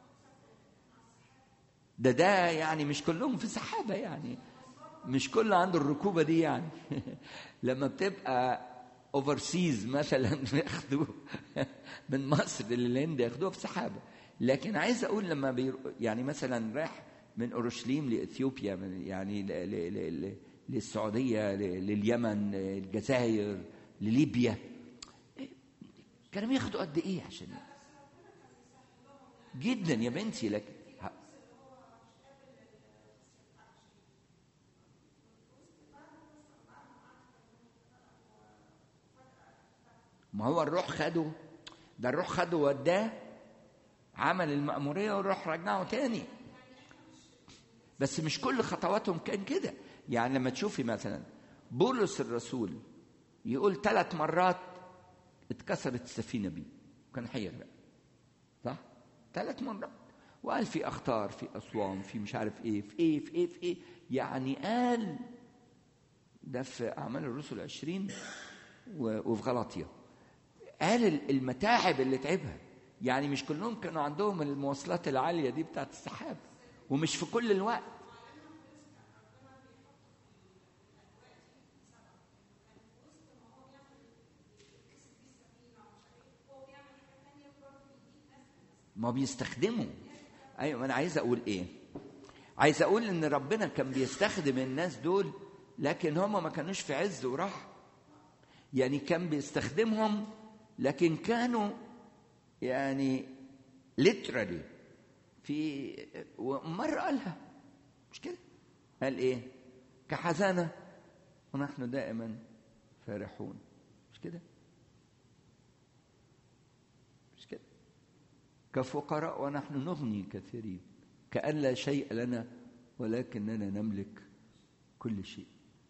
ده ده يعني مش كلهم في سحابه يعني مش كل عنده الركوبه دي يعني لما بتبقى اوفرسيز مثلا ياخدوه من مصر للهند ياخدوها في سحابه لكن عايز اقول لما بيرو يعني مثلا رايح من اورشليم لاثيوبيا من يعني ل ل ل للسعوديه لليمن الجزائر لليبيا كانوا ياخدوا قد ايه عشان جدا يا بنتي لكن ما هو الروح خده ده الروح خده وداه عمل المأمورية والروح رجعه تاني بس مش كل خطواتهم كان كده يعني لما تشوفي مثلا بولس الرسول يقول ثلاث مرات اتكسرت السفينة بيه كان هيغرق صح؟ ثلاث مرات وقال في أخطار في أسوان في مش عارف إيه في إيه في إيه في إيه يعني قال ده في أعمال الرسل عشرين وفي غلطية قال المتاعب اللي تعبها يعني مش كلهم كانوا عندهم المواصلات العالية دي بتاعت السحاب ومش في كل الوقت ما بيستخدموا ايوه انا عايز اقول ايه عايز اقول ان ربنا كان بيستخدم الناس دول لكن هم ما كانوش في عز وراحه يعني كان بيستخدمهم لكن كانوا يعني literally في ومرة قالها مش كده قال ايه كحزانة ونحن دائما فرحون مش كده مش كده كفقراء ونحن نغني كثيرين كأن لا شيء لنا ولكننا نملك كل شيء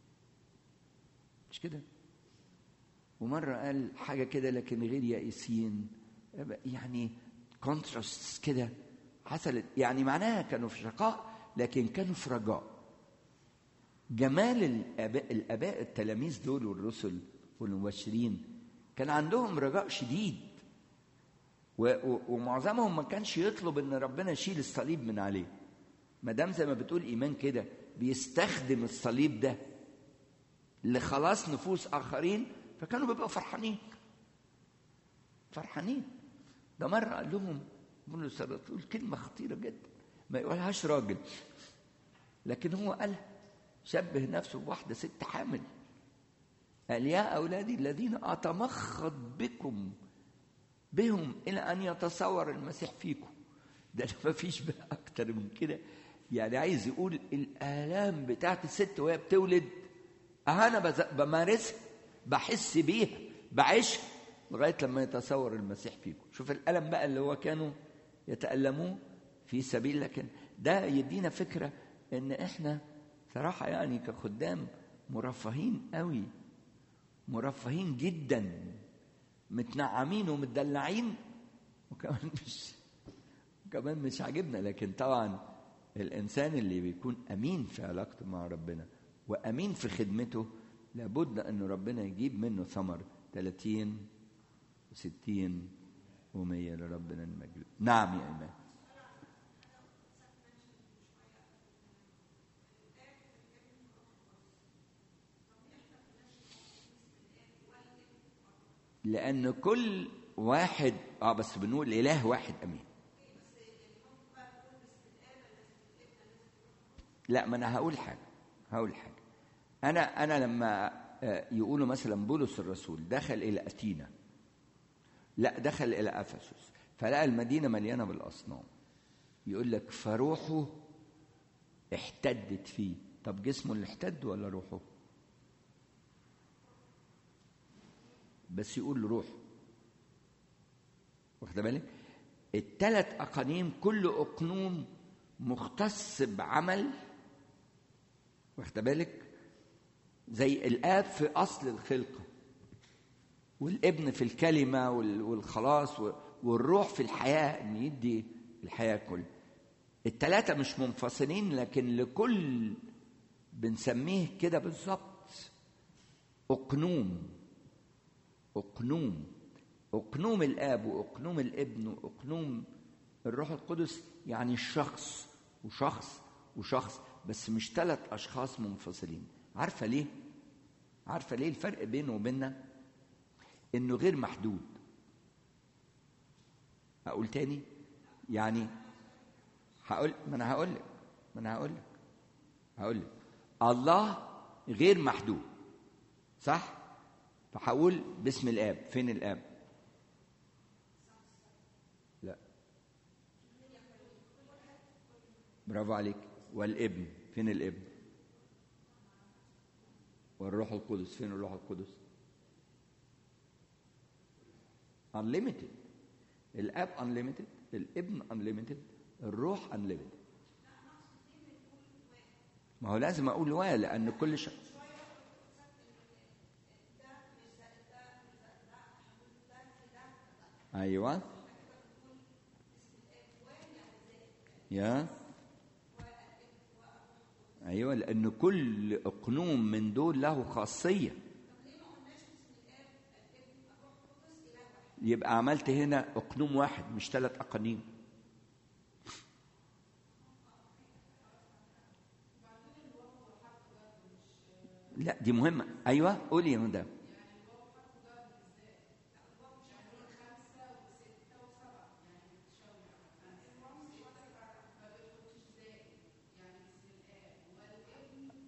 مش كده ومرة قال حاجة كده لكن غير يائسين يعني كونتراست كده حصلت يعني معناها كانوا في شقاء لكن كانوا في رجاء جمال الآباء, الآباء التلاميذ دول والرسل والمبشرين كان عندهم رجاء شديد ومعظمهم ما كانش يطلب ان ربنا يشيل الصليب من عليه ما دام زي ما بتقول ايمان كده بيستخدم الصليب ده لخلاص نفوس اخرين فكانوا بيبقوا فرحانين فرحانين ده مرة قال لهم بولس الرسول كلمة خطيرة جدا ما يقولهاش راجل لكن هو قالها شبه نفسه بواحدة ست حامل قال يا أولادي الذين أتمخض بكم بهم إلى أن يتصور المسيح فيكم ده ما فيش بقى أكتر من كده يعني عايز يقول الآلام بتاعت الست وهي بتولد أنا بمارسها بحس بيها بعيشها لغايه لما يتصور المسيح فيكم شوف الالم بقى اللي هو كانوا يتالموه في سبيل لكن ده يدينا فكره ان احنا صراحه يعني كخدام مرفهين قوي مرفهين جدا متنعمين ومتدلعين وكمان مش كمان مش عاجبنا لكن طبعا الانسان اللي بيكون امين في علاقته مع ربنا وامين في خدمته لابد ان ربنا يجيب منه ثمر 30 وستين ومية لربنا المجد نعم يا إمام لأن كل واحد اه بس بنقول إله واحد أمين لا ما أنا هقول حاجة هقول حاجة أنا أنا لما يقولوا مثلا بولس الرسول دخل إلى أثينا لا دخل إلى أفسس فلقى المدينة مليانة بالأصنام يقول لك فروحه احتدت فيه طب جسمه اللي احتد ولا روحه بس يقول روحه واخد بالك الثلاث أقانيم كل أقنوم مختص بعمل واخد بالك زي الآب في أصل الخلقة والابن في الكلمة والخلاص والروح في الحياة إن يدي الحياة كل التلاتة مش منفصلين لكن لكل بنسميه كده بالظبط أقنوم أقنوم أقنوم الآب وأقنوم الابن وأقنوم الروح القدس يعني الشخص وشخص وشخص بس مش ثلاث أشخاص منفصلين عارفة ليه؟ عارفة ليه الفرق بينه وبيننا؟ إنه غير محدود أقول تاني يعني هقول ما أنا هقول لك ما أنا هقول لك هقول لك الله غير محدود صح؟ فهقول باسم الآب فين الآب؟ لا برافو عليك والابن فين الابن؟ والروح القدس فين الروح القدس؟ unlimited الاب unlimited الابن unlimited الروح unlimited ما هو لازم اقول و لان كل شيء ايوه يا ايوه لان كل اقنوم من دول له خاصيه يبقى عملت هنا اقنوم واحد مش ثلاث اقانيم لا دي مهمه ايوه قولي يا مدام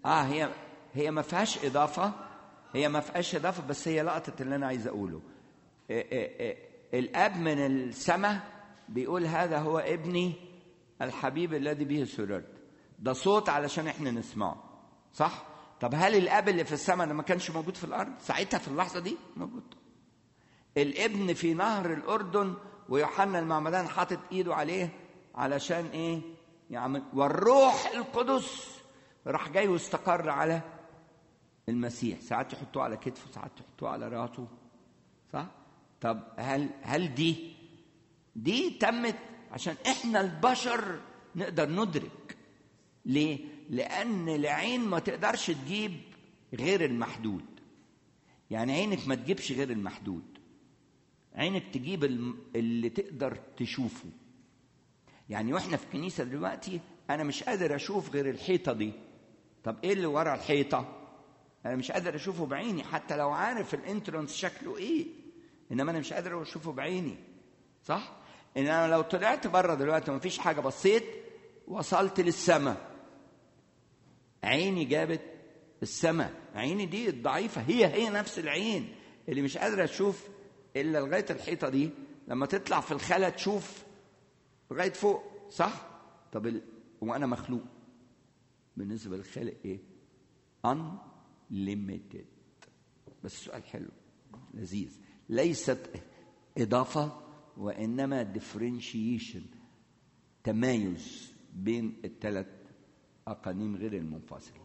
اه هي هي ما فيهاش اضافه هي ما فيهاش اضافه بس هي لقطه اللي انا عايز اقوله إيه إيه إيه الاب من السماء بيقول هذا هو ابني الحبيب الذي به سررت ده صوت علشان احنا نسمعه صح طب هل الاب اللي في السماء ده ما كانش موجود في الارض ساعتها في اللحظه دي موجود الابن في نهر الاردن ويوحنا المعمدان حاطط ايده عليه علشان ايه يعني والروح القدس راح جاي واستقر على المسيح ساعات يحطوه على كتفه ساعات يحطوه على راسه صح طب هل هل دي دي تمت عشان احنا البشر نقدر ندرك ليه لان العين ما تقدرش تجيب غير المحدود يعني عينك ما تجيبش غير المحدود عينك تجيب اللي تقدر تشوفه يعني واحنا في كنيسه دلوقتي انا مش قادر اشوف غير الحيطه دي طب ايه اللي ورا الحيطه انا مش قادر اشوفه بعيني حتى لو عارف الانترنس شكله ايه انما انا مش قادر اشوفه بعيني صح ان انا لو طلعت بره دلوقتي ومفيش حاجه بصيت وصلت للسماء عيني جابت السماء عيني دي الضعيفه هي هي نفس العين اللي مش قادره تشوف الا لغايه الحيطه دي لما تطلع في الخلا تشوف لغايه فوق صح طب ال... وانا مخلوق بالنسبه للخالق ايه unlimited بس سؤال حلو لذيذ ليست اضافه وانما differentiation تمايز بين الثلاث اقانيم غير المنفصله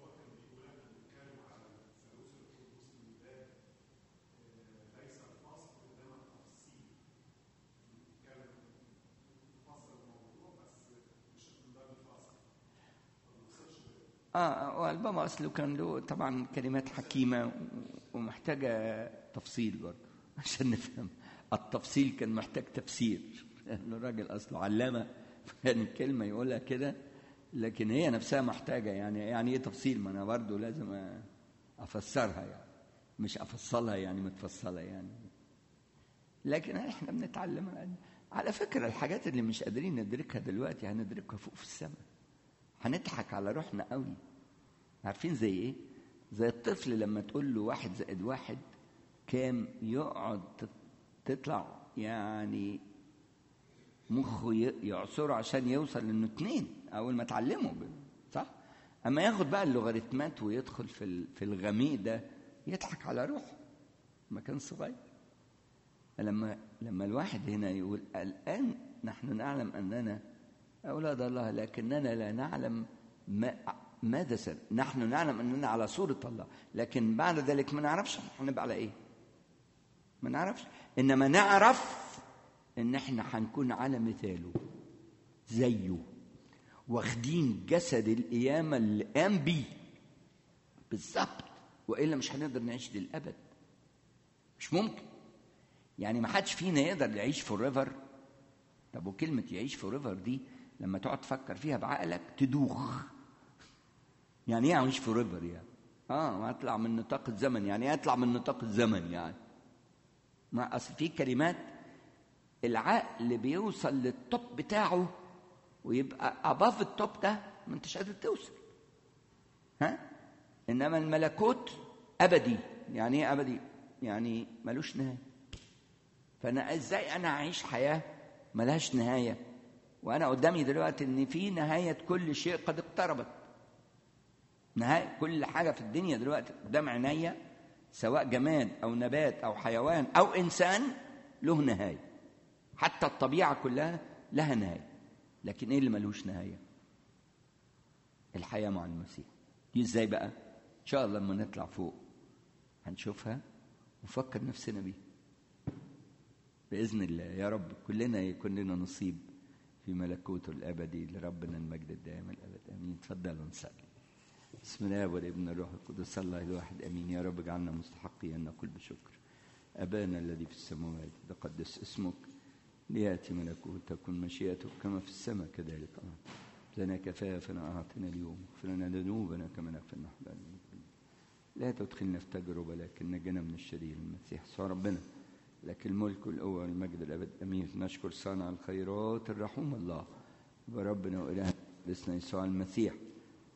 اه والبابا اصله كان له طبعا كلمات حكيمه ومحتاجه تفصيل برضه عشان نفهم التفصيل كان محتاج تفسير لانه الراجل اصله علامه يعني كلمه يقولها كده لكن هي نفسها محتاجه يعني يعني ايه تفصيل ما انا برضه لازم افسرها يعني مش افصلها يعني متفصله يعني لكن احنا بنتعلم على فكره الحاجات اللي مش قادرين ندركها دلوقتي هندركها فوق في السماء هنضحك على روحنا قوي عارفين زي ايه زي الطفل لما تقول له واحد زائد واحد كام يقعد تطلع يعني مخه يعصره عشان يوصل انه اتنين اول ما تعلمه صح اما ياخد بقى اللوغاريتمات ويدخل في في الغميق ده يضحك على روحه مكان صغير لما لما الواحد هنا يقول الان نحن نعلم اننا أولاد الله لكننا لا نعلم ما ماذا سر نحن نعلم أننا على صورة الله لكن بعد ذلك ما نعرفش هنبقى على إيه ما نعرفش إنما نعرف إن إحنا هنكون على مثاله زيه واخدين جسد القيامة اللي قام بيه بالظبط وإلا مش هنقدر نعيش للأبد مش ممكن يعني ما حدش فينا يقدر يعيش فور ايفر طب وكلمة يعيش فور ايفر دي لما تقعد تفكر فيها بعقلك تدوخ يعني ايه اعيش فور ايفر يعني اه اطلع من نطاق الزمن يعني ايه اطلع من نطاق الزمن يعني ما اصل في كلمات العقل بيوصل للتوب بتاعه ويبقى اباف التوب ده ما انتش قادر توصل ها انما الملكوت ابدي يعني ايه ابدي يعني ملوش نهايه فانا ازاي انا اعيش حياه ملهاش نهايه وانا قدامي دلوقتي ان في نهايه كل شيء قد اقتربت نهايه كل حاجه في الدنيا دلوقتي قدام عينيا سواء جماد او نبات او حيوان او انسان له نهايه حتى الطبيعه كلها لها نهايه لكن ايه اللي ملوش نهايه الحياه مع المسيح دي ازاي بقى ان شاء الله لما نطلع فوق هنشوفها ونفكر نفسنا بيها باذن الله يا رب كلنا يكون لنا نصيب في ملكوته الابدي لربنا المجد الدائم الابد امين تفضلوا نصلي بسم الله والابن الروح القدس الله الواحد امين يا رب اجعلنا مستحقين ان نقول بشكر ابانا الذي في السماوات تقدس اسمك لياتي ملكوتك تكن مشيئتك كما في السماء كذلك الارض لنا كفافنا اعطنا اليوم اغفر لنا ذنوبنا كما نغفر نحن لا تدخلنا في تجربه لكن نجنا من الشرير المسيح سوى ربنا لك الملك والقوة والمجد الأبد أمين نشكر صانع الخيرات الرحوم الله وربنا وإله لسنا يسوع المسيح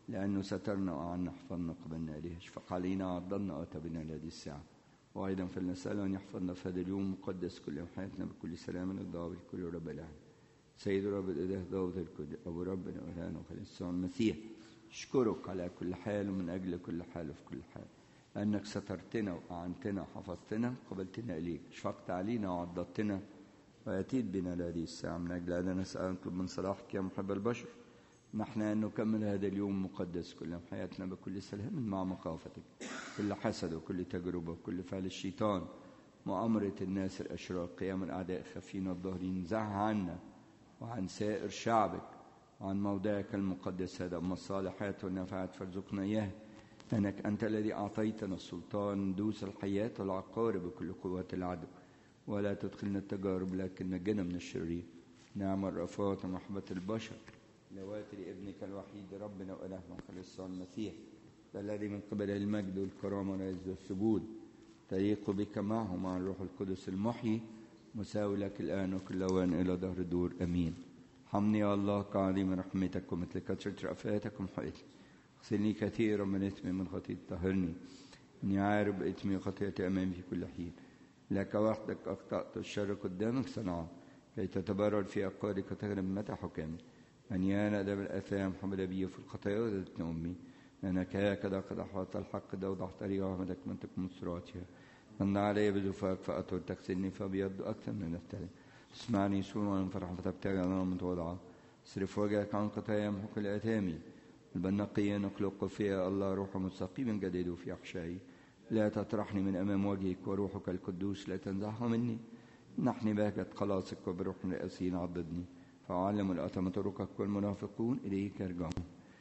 لأنه سترنا وأعنا حفظنا قبلنا إليه اشفق علينا وعضلنا وأتبنا لهذه الساعة وأيضا فلنسأله أن يحفظنا في هذا اليوم المقدس كل يوم حياتنا بكل سلام الضوء بالكل رب العالمين سيد رب الإله ضوء الكل أبو ربنا وإلهنا وخليل المسيح أشكرك على كل حال ومن أجل كل حال وفي كل حال أنك سترتنا وأعنتنا وحفظتنا قبلتنا إليك شفقت علينا وعضدتنا وأتيت بنا لهذه الساعة من أجل هذا نسأل نطلب من صلاحك يا محب البشر نحن أن نكمل هذا اليوم المقدس كل يوم حياتنا بكل سلام مع مخافتك كل حسد وكل تجربة وكل فعل الشيطان مؤامرة الناس الأشرار قيام الأعداء خفين والظاهرين زعها عنا وعن سائر شعبك وعن موضعك المقدس هذا أما الصالحات والنفعات فارزقنا إياه لأنك أنت الذي أعطيتنا السلطان دوس الحياة والعقارب بكل قوات العدو ولا تدخلنا التجارب لكن نجنا من الشرير نعم الرفات ومحبة البشر لواتر ابنك الوحيد ربنا وإلهنا وخلصنا المسيح الذي من قبل المجد والكرامة والعز والسجود تليق بك معه مع الروح القدس المحيي مساوي لك الآن وكل أوان إلى دهر دور أمين حمني يا الله كعظيم رحمتك ومثل كثرة رأفاتك ومحيتك اغسلني كثيرا من إثمي من خطيئتي طهرني إني عارف إثمي وخطيئتي أمامي في كل حين لك وحدك أخطأت الشر قدامك صنعا كي تتبرر في أقوالك وتغلب متى حكامي أن يانا دم الأثام حمل بي في الخطايا وزدتني أمي لأنك هكذا قد أحوطت الحق ده وضحت لي رحمتك من تكون سراتها من علي بزفاك فأطر تغسلني فأبيض أكثر من التلم اسمعني سورة من فرح فتبتغي على متوضعة اصرف وجهك عن قطايا محق الآثام البنقية نخلق فيها الله روح مستقيم جديد في أحشائي لا تطرحني من أمام وجهك وروحك القدوس لا تنزعه مني نحن بهجة خلاصك وبروح الأسين عضدني فأعلم الأتم طرقك والمنافقون إليك يرجعون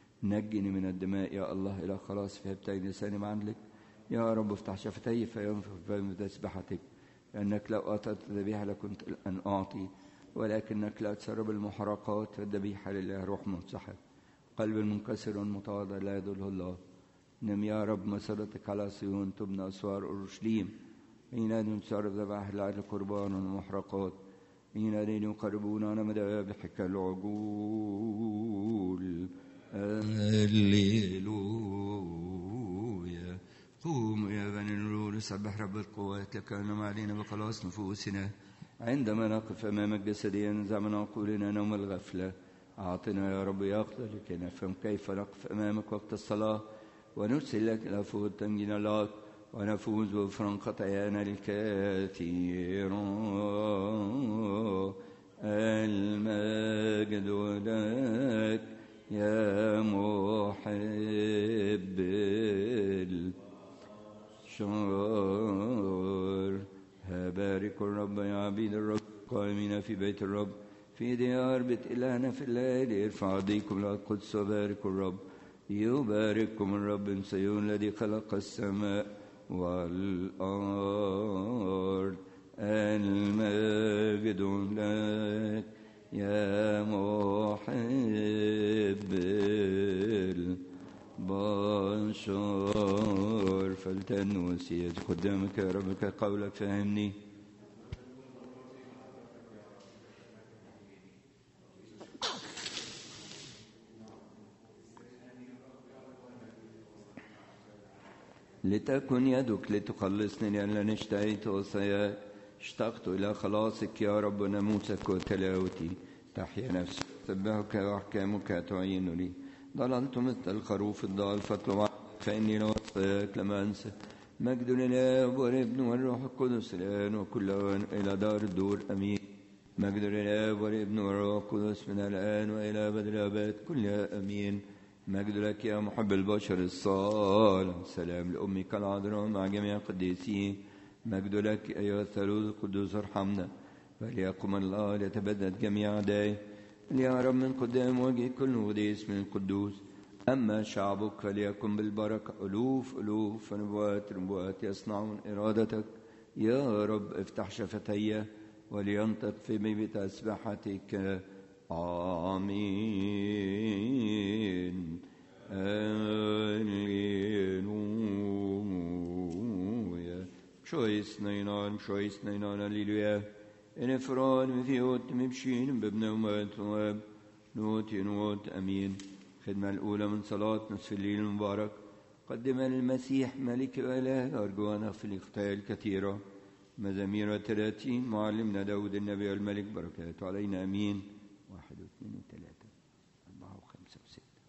نجني من الدماء يا الله إلى خلاص فهبتي لساني معندلك يا رب افتح شفتي فينفخ فم تسبحتك لأنك لو أعطيت الذبيحة لكنت أن أعطي ولكنك لا تسرب المحرقات فالذبيحة لله روح منسحب قلب المنكسر والمتواضع لا يدله الله نم يا رب مسرتك على صيون تبنى أسوار أورشليم حين تصرف ذبائح العدل قربان والمحرقات حين يقربون مذابحك العجول هللويا قوموا يا بني النور نسبح رب القوات لك أنم علينا بخلاص نفوسنا عندما نقف أمامك جسديا نزع من عقولنا نوم الغفلة أعطنا يا رب يقظة لكي نفهم كيف نقف أمامك وقت الصلاة ونرسل لك العفو تنجينا الله ونفوز بغفران خطايانا الكثير المجد لك يا محب الشر بارك الرب يا عبيد الرب قائمين في بيت الرب في ديار بيت إلهنا في الليل ارفع ايديكم للقدس وبارك الرب يبارككم الرب من صيون الذي خلق السماء والأرض المجد لك يا محب البشر فلتنوس يد قدامك يا ربك قولك فهمني لتكن يدك لتخلصني لأن اشتهيت وصاياك اشتقت إلى خلاصك يا رب ناموسك وتلاوتي تحيا نفسي سبحك وأحكامك تعين لي ضللت مثل الخروف الضال فاطلب فإني لو وصاياك لما أنسى مجد لله والابن والروح القدس الآن وكل آن إلى دار الدور أمين مجد لله والابن والروح القدس من الآن وإلى أبد الآباد كلها أمين مجد لك يا محب البشر الصالح سلام لأمك العذراء مع جميع القديسين مجد لك أيها الثالوث القدوس ارحمنا فليقم الله ليتبدد جميع أعدائه يا رب من قدام وجه كل وديس من القدوس أما شعبك فليكن بالبركة ألوف ألوف نبوات نبوات يصنعون إرادتك يا رب افتح شفتي ولينطق في بيت أسبحتك آمين Alleluia. Choice nainan, choice nainan, Alleluia. En efraan met jod, met pshin, bebna umat, wab, noot, noot, amin. الخدمة الأولى من صلاة نصف الليل المبارك قدم للمسيح ملك وإله أرجو أن أغفر الخطايا الكثيرة مزامير وتلاتين معلمنا داود النبي والملك بركاته علينا أمين واحد واثنين وثلاثة أربعة وخمسة وستة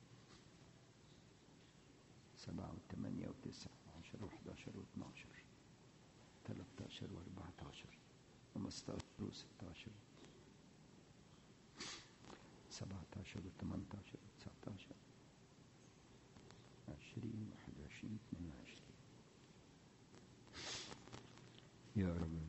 سبعة وثمانية وتسعة وعشرة وحداشر واثناشر ثلاثة وأربعة عشر خمسة وستة عشر سبعة عشر وثمانية عشر وتسعة عشر عشرين واحد وعشرين اثنين وعشرين يا رب